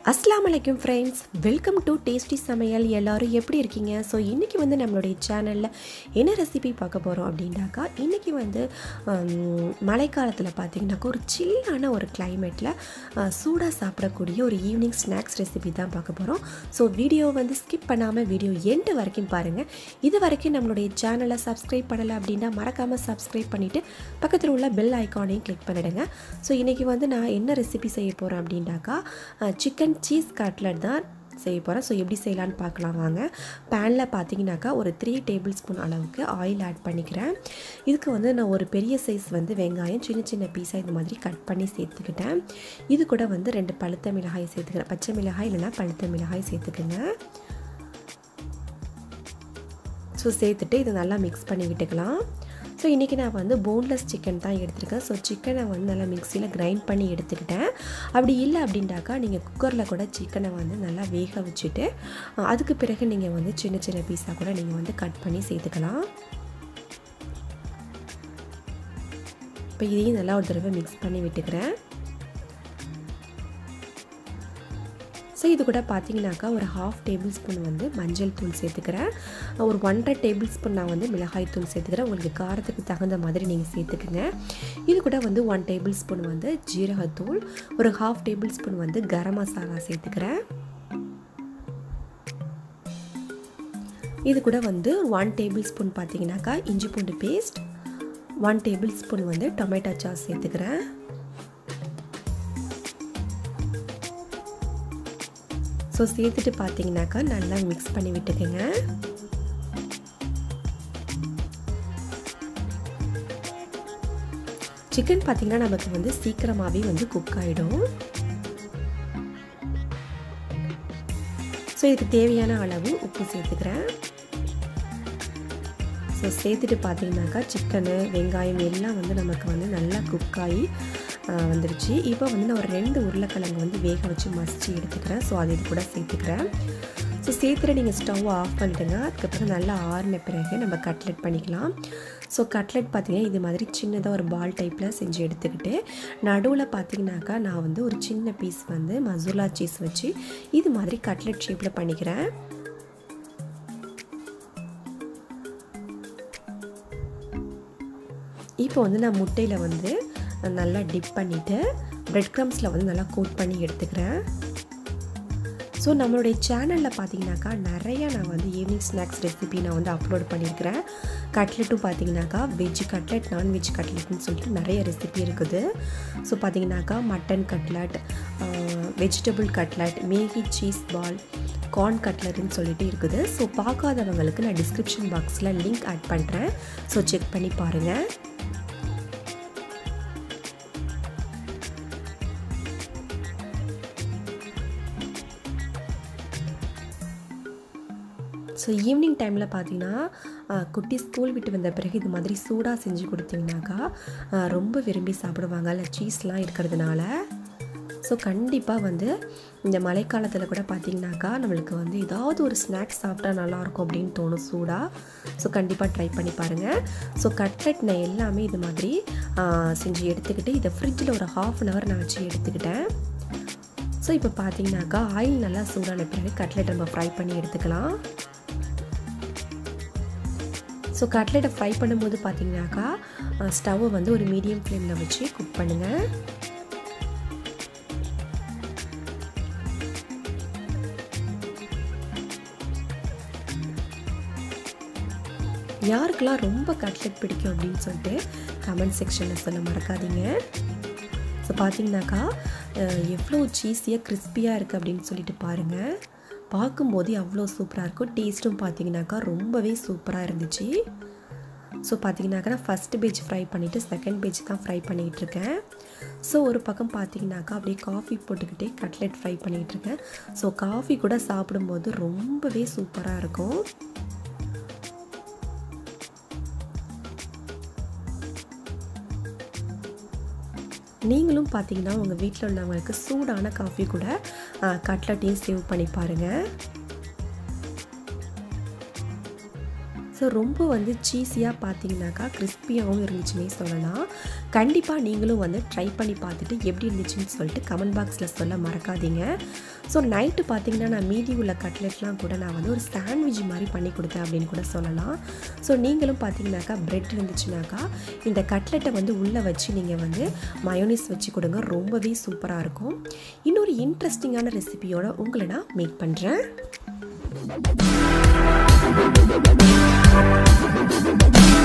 அஸ்லாம் வலைக்கம் friends welcome to tasty சமையல் எல்லோரும் எப்படி இருக்கீங்க ஸோ இன்றைக்கி வந்து நம்மளுடைய சேனலில் என்ன ரெசிபி பார்க்க போகிறோம் அப்படின்னாக்கா இன்றைக்கி வந்து ஹம், மழைக்காலத்தில் பார்த்தீங்கன்னாக்கா ஒரு சில்லான ஒரு கிளைமேட்டில் சூடாக சாப்பிடக்கூடிய ஒரு ஈவினிங் ஸ்நாக்ஸ் ரெசிபி தான் பார்க்க போகிறோம் ஸோ வீடியோ வந்து ஸ்கிப் பண்ணாமல் வீடியோ எண்டு வரைக்கும் பாருங்கள் இது வரைக்கும் நம்மளுடைய சேனலை சப்ஸ்கிரைப் பண்ணலை அப்படின்னா மறக்காமல் சப்ஸ்கிரைப் பண்ணிவிட்டு பக்கத்தில் உள்ள பெல் ஐக்கானையும் கிளிக் பண்ணிடுங்க ஸோ இன்றைக்கி வந்து நான் என்ன ரெசிபி செய்ய போகிறேன் அப்படின்னாக்கா சிக்கன் சீஸ் கட்லட் தான் செய்ய போகிறேன் ஸோ எப்படி செய்யலான்னு பார்க்கலாம் வாங்க பேனில் பார்த்தீங்கன்னாக்கா ஒரு த்ரீ டேபிள் ஸ்பூன் அளவுக்கு ஆயில் ஆட் பண்ணிக்கிறேன் இதுக்கு வந்து நான் ஒரு பெரிய சைஸ் வந்து வெங்காயம் சின்ன சின்ன பீஸாக இந்த மாதிரி கட் பண்ணி சேர்த்துக்கிட்டேன் இது கூட வந்து ரெண்டு பழுத்த மிளகாய் சேர்த்துக்கிறேன் பச்சை மிளகாய் இல்லைன்னா பழுத்த மிளகாய் சேர்த்துக்குங்க ஸோ சேர்த்துட்டு இதை நல்லா மிக்ஸ் பண்ணி விட்டுக்கலாம் ஸோ இன்றைக்கி நான் வந்து போன்லெஸ் சிக்கன் தான் எடுத்திருக்கேன் ஸோ சிக்கனை வந்து நல்லா மிக்சியில் கிரைண்ட் பண்ணி எடுத்துக்கிட்டேன் அப்படி இல்லை அப்படின்ட்டாக்கா நீங்கள் குக்கரில் கூட சிக்கனை வந்து நல்லா வேக வச்சுட்டு அஹ், அதுக்கு பிறகு நீங்கள் வந்து சின்ன சின்ன பீஸாக கூட நீங்கள் வந்து கட் பண்ணி சேர்த்துக்கலாம் இப்போ இதையும் நல்லா ஒரு தடவை மிக்ஸ் பண்ணி விட்டுக்கிறேன் ஸோ இது கூட பார்த்தீங்கன்னாக்கா ஒரு ஹாஃப் டேபிள் ஸ்பூன் வந்து மஞ்சள் தூள் சேர்த்துக்கிறேன் ஒரு ஒன்றரை டேபிள் ஸ்பூன் நான் வந்து மிளகாய் தூள் சேர்த்துக்கிறேன் உங்களுக்கு காரத்துக்கு தகுந்த மாதிரி நீங்கள் சேர்த்துக்குங்க இது கூட வந்து ஒன் டேபிள் ஸ்பூன் வந்து ஜீரகத்தூள் ஒரு ஹாஃப் டேபிள் ஸ்பூன் வந்து கரம் மசாலா சேர்த்துக்கிறேன் இது கூட வந்து ஒன் டேபிள் ஸ்பூன் பார்த்தீங்கன்னாக்கா இஞ்சி பூண்டு பேஸ்ட் ஒன் டேபிள் ஸ்பூன் வந்து டொமேட்டோ சாஸ் சேர்த்துக்கிறேன் ஸோ சேர்த்துட்டு பார்த்தீங்கன்னாக்கா நல்லா மிக்ஸ் பண்ணி விட்டுக்கோங்க சிக்கன் பார்த்தீங்கன்னா நமக்கு வந்து சீக்கிரமாகவே வந்து குக் ஆகிடும் ஸோ இதுக்கு தேவையான அளவு உப்பு சேர்த்துக்கிறேன் ஸோ சேர்த்துட்டு பார்த்தீங்கன்னாக்கா சிக்கனு வெங்காயம் எல்லாம் வந்து நமக்கு வந்து நல்லா குக் ஆகி ஆஹ், வந்துருச்சு இப்போ வந்து நான் ஒரு ரெண்டு உருளைக்கிழங்கு வந்து வேக வச்சு மசிச்சு எடுத்துக்கிறேன் ஸோ அது இது கூட சேர்த்துக்கிறேன் ஸோ சேர்த்துட்டு நீங்கள் ஸ்டவ் ஆஃப் பண்ணிடுங்க அதுக்கப்புறம் நல்லா ஆறின பிறகு நம்ம கட்லெட் பண்ணிக்கலாம் ஸோ கட்லெட் பார்த்தீங்கன்னா இது மாதிரி சின்னதாக ஒரு பால் டைப்பில் செஞ்சு எடுத்துக்கிட்டு நடுவில் பார்த்தீங்கன்னாக்கா நான் வந்து ஒரு சின்ன பீஸ் வந்து மசூலா சீஸ் வச்சு இது மாதிரி கட்லெட் ஷேப்பில் பண்ணிக்கிறேன் இப்போ வந்து நான் முட்டையில் வந்து நல்லா டிப் பண்ணிவிட்டு பிரெட் க்ரம்ஸில் வந்து நல்லா கோட் பண்ணி எடுத்துக்கிறேன் ஸோ நம்மளுடைய சேனலில் பார்த்தீங்கன்னாக்கா நிறைய நான் வந்து ஈவினிங் ஸ்நாக்ஸ் ரெசிபி நான் வந்து அப்லோட் பண்ணியிருக்கிறேன் கட்லெட்டும் பார்த்தீங்கன்னாக்கா வெஜ் கட்லெட் நான்வெஜ் கட்லெட்னு சொல்லிட்டு நிறைய ரெசிபி இருக்குது ஸோ பார்த்தீங்கன்னாக்கா mutton cutlet vegetable cutlet Maggi cheese ball corn கட்லட்னு சொல்லிட்டு இருக்குது ஸோ பார்க்காதவங்களுக்கு நான் டிஸ்கிரிப்ஷன் பாக்ஸில் லிங்க் ஆட் பண்ணுறேன் ஸோ செக் பண்ணி பாருங்கள் ஸோ ஈவினிங் டைமில் பார்த்தீங்கன்னா ஆஹ், குட்டி ஸ்கூல் விட்டு வந்த பிறகு இது மாதிரி சூடாக செஞ்சு கொடுத்தீங்கன்னாக்கா ஆஹ், ரொம்ப விரும்பி சாப்பிடுவாங்க இல்லை சீஸ்லாம் இருக்கிறதுனால ஸோ கண்டிப்பாக வந்து இந்த மழைக்காலத்தில் கூட பார்த்தீங்கன்னாக்கா நம்மளுக்கு வந்து ஏதாவது ஒரு ஸ்நாக்ஸ் சாப்பிட்டா நல்லாயிருக்கும் அப்படின்னு தோணும் சூடாக ஸோ கண்டிப்பாக ட்ரை பண்ணி பாருங்கள் ஸோ கட்லெட் நான் எல்லாமே இது மாதிரி ஆஹ், செஞ்சு எடுத்துக்கிட்டு இதை ஃப்ரிட்ஜில் ஒரு ஹாஃப் அன் ஹவர் நான் வச்சு எடுத்துக்கிட்டேன் ஸோ இப்போ பார்த்தீங்கன்னாக்கா ஆயில் நல்லா சூடான பிறகு கட்லெட் நம்ம ஃப்ரை பண்ணி எடுத்துக்கலாம் ஸோ கட்லெட்டை ஃப்ரை பண்ணும்போது பார்த்தீங்கன்னாக்கா ஸ்டவ்வை வந்து ஒரு மீடியம் ஃப்ளேமில் வச்சு குக் பண்ணுங்கள் யாருக்கெல்லாம் ரொம்ப கட்லெட் பிடிக்கும் அப்படின்னு சொல்லிட்டு கமெண்ட் செக்ஷனில் சொல்ல மறக்காதீங்க ஸோ பார்த்தீங்கன்னாக்கா அஹ், எவ்வளோ சீஸியாக கிறிஸ்பியாக இருக்குது அப்படின்னு சொல்லிட்டு பாருங்கள் பார்க்கும்போது அவ்வளோ சூப்பராக இருக்கும் டேஸ்ட்டும் பார்த்தீங்கன்னாக்கா ரொம்பவே சூப்பராக இருந்துச்சு ஸோ பார்த்தீங்கன்னாக்கா நான் ஃபஸ்ட்டு பேஜ் ஃப்ரை பண்ணிவிட்டு செகண்ட் பேஜ் தான் ஃப்ரை பண்ணிகிட்டு இருக்கேன் ஸோ ஒரு பக்கம் பார்த்தீங்கன்னாக்கா அப்படியே காஃபி போட்டுக்கிட்டே கட்லெட் ஃப்ரை பண்ணிகிட்டு இருக்கேன் ஸோ காஃபி கூட சாப்பிடும்போது ரொம்பவே சூப்பராக இருக்கும் நீங்களும் பார்த்தீங்கன்னா உங்கள் வீட்டில் உள்ளவங்களுக்கு சூடான காஃபி கூட கட்லட்டையும் சேவ் பண்ணி பாருங்கள் ஸோ ரொம்ப வந்து சீஸியாக பார்த்தீங்கன்னாக்கா கிறிஸ்பியாகவும் இருந்துச்சுன்னே சொல்லலாம் கண்டிப்பாக நீங்களும் வந்து ட்ரை பண்ணி பார்த்துட்டு எப்படி இருந்துச்சுன்னு சொல்லிட்டு கமெண்ட் பாக்ஸில் சொல்ல மறக்காதீங்க ஸோ நைட்டு பார்த்தீங்கன்னா நான் மீதி உள்ள கட்லெட்லாம் கூட நான் வந்து ஒரு சாண்ட்விச் மாதிரி பண்ணி கொடுத்தேன் அப்படின்னு கூட சொல்லலாம் ஸோ நீங்களும் பார்த்தீங்கன்னாக்கா பிரெட் இருந்துச்சுனாக்கா இந்த கட்லெட்டை வந்து உள்ளே வச்சு நீங்கள் வந்து மயோனிஸ் வச்சு கொடுங்க ரொம்பவே சூப்பராக இருக்கும் இன்னொரு இன்ட்ரெஸ்டிங்கான ரெசிபியோட உங்களை நான் மேக் பண்ணுறேன்